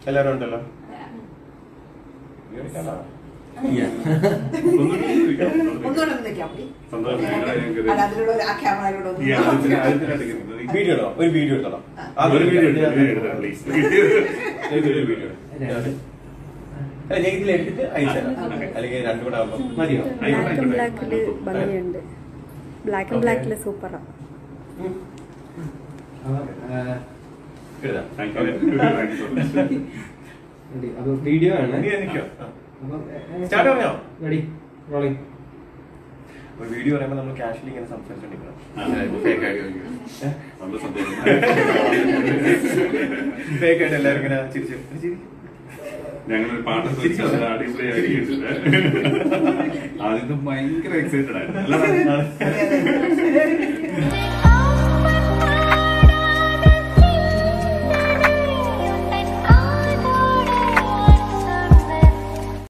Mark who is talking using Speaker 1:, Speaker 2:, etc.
Speaker 1: എല്ലാരും ഉണ്ടല്ലോ
Speaker 2: ഒന്നുകൂടെ ഒന്ന് നിൽക്കാം മതി.
Speaker 3: സന്തോഷം. ഞങ്ങളെ ഞങ്ങൾക്ക്
Speaker 2: അല്ല, അതിലൂടെ ഒരു- ആ ക്യാമറയിലൂടെ ഒന്ന്
Speaker 3: ഈ ആദ്യത്തിന് ആദ്യത്തിനായിട്ട് കിട്ടുന്നത്.
Speaker 1: വീഡിയോ ഇടോ ഒരു വീഡിയോ എടുത്തോളാം
Speaker 2: ആ.
Speaker 3: ഒരു വീഡിയോ എടുത്ത് വീഡിയോ എടുത്ത് please.
Speaker 1: ഒരു വീഡിയോ അല്ല ഞാൻ ഇതിൽ എടുത്തിട്ട് അയച്ചുതരാം അല്ലെങ്കിൽ രണ്ടും കൂടെ ആവുമ്പോൾ മതിയോ
Speaker 3: ആയിക്കോട്ടെ,
Speaker 4: ബ്ലാക്ക് ആൻഡ്
Speaker 3: ആയിക്കോട്ടെ.
Speaker 4: ബ്ലാക്കില് ഭംഗിയുണ്ട് ബ്ലാക്ക് ആൻഡ്
Speaker 1: Okay.
Speaker 4: ബ്ലാക്കില് സൂപ്പറാ
Speaker 1: എഴുതാം
Speaker 3: Thank you. Thank you so much.
Speaker 5: അപ്പൊ വീഡിയോ ആണ്
Speaker 1: നീ എനിക്കോ Start പറഞ്ഞോ?
Speaker 5: റെഡി റോളിംഗ്
Speaker 1: ഒരു വീഡിയോ പറയുമ്പോൾ നമ്മൾ കാഷ്വലി ഇങ്ങനെ സംസാരിച്ചോണ്ടിരിക്കണം
Speaker 3: ആ, fake ആയിട്ട് ചോദിക്കുക. വളരെ സന്തോഷം.
Speaker 1: ഫേക്ക് ആയിട്ട് എല്ലാവരും ഇങ്ങനെ ചിരിച്ച് ചിരി
Speaker 3: ഞങ്ങളൊരു പാട്ടൊക്കെ വെച്ച് നല്ല അടിപൊളിയാക്കിയിട്ടുണ്ട് ആദ്യത്തെ ഭയങ്കര എക്സൈറ്റഡ് ആയിരുന്നു അല്ല
Speaker 2: അതെ, അതെ.